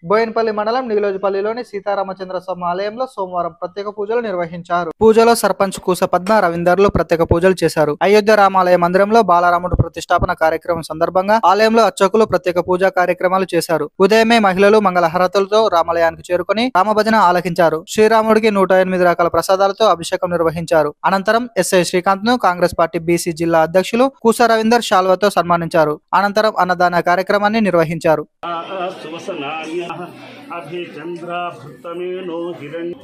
బోయినపల్లి మండలం నీలోజుపల్లిలోని సీతారామచంద్ర స్వామి ఆలయంలో సోమవారం ప్రత్యేక పూజలు నిర్వహించారు పూజలో సర్పంచ్ కూస పద్మ రవీందర్లు ప్రత్యేక పూజలు చేశారు అయోధ్య రామాలయ మందిరంలో బాలరాముడు ప్రతిష్టాపన కార్యక్రమం సందర్భంగా ఆలయంలో అర్చకులు ప్రత్యేక పూజా కార్యక్రమాలు చేశారు ఉదయమే మహిళలు మంగళహారతులతో రామాలయానికి చేరుకుని రామభజన ఆలకించారు శ్రీరాముడికి నూట ఎనిమిది రకాల ప్రసాదాలతో అభిషేకం నిర్వహించారు అనంతరం ఎస్ఐ శ్రీకాంత్ ను కాంగ్రెస్ పార్టీ బీసీ జిల్లా అధ్యక్షులు కూస రవీందర్ శాల్వతో సన్మానించారు అనంతరం అన్నదాన కార్యక్రమాన్ని నిర్వహించారు సువసనాన్య అభిచంద్రాభృతమేనో హిరణ్య